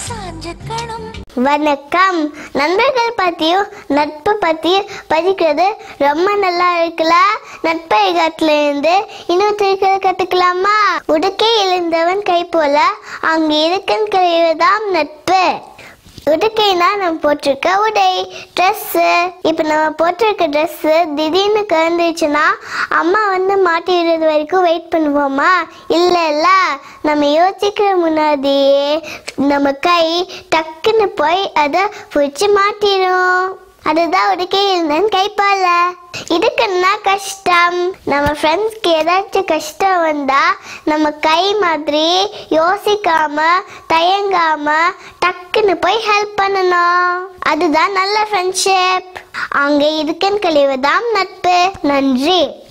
சாஞ்சுக்கணும் வணக்கம் நண்பர்கள் பத்தியும் நட்பு பத்தியும் படிக்கிறது ரொம்ப நல்லா இருக்குல்ல நட்பை காட்டுல இருந்து இன்னும் திருக்க கத்துக்கலாமா உடுக்கை எழுந்தவன் கை போல அங்க இருக்கும் கழிவுதான் நட்பு உடுக்கைனா நம்ம போட்டிருக்க உடை ட்ரெஸ்ஸு இப்போ நம்ம போட்டிருக்க ட்ரெஸ்ஸு திடீர்னு கலந்துருச்சுன்னா அம்மா வந்து மாட்டி விடுறது வரைக்கும் வெயிட் பண்ணுவோமா இல்லை இல்லை நம்ம யோசிக்கிற முன்னாடியே நம்ம கை டக்குன்னு போய் அதை பிடிச்சி மாட்டிடும் அதுதான் உடுக்கை இருந்தேன் கைப்பால இதுக்குன்னா கஷ்டம் நம்ம ஃப்ரெண்ட்ஸ்க்கு ஏதாச்சும் கஷ்டம் வந்தா நம்ம கை மாதிரி யோசிக்காம தயங்காம டக்குன்னு போய் ஹெல்ப் பண்ணணும் அதுதான் நல்ல ஃப்ரெண்ட்ஷிப் அங்கே இருக்குன்னு கழிவுதான் நட்பு நன்றி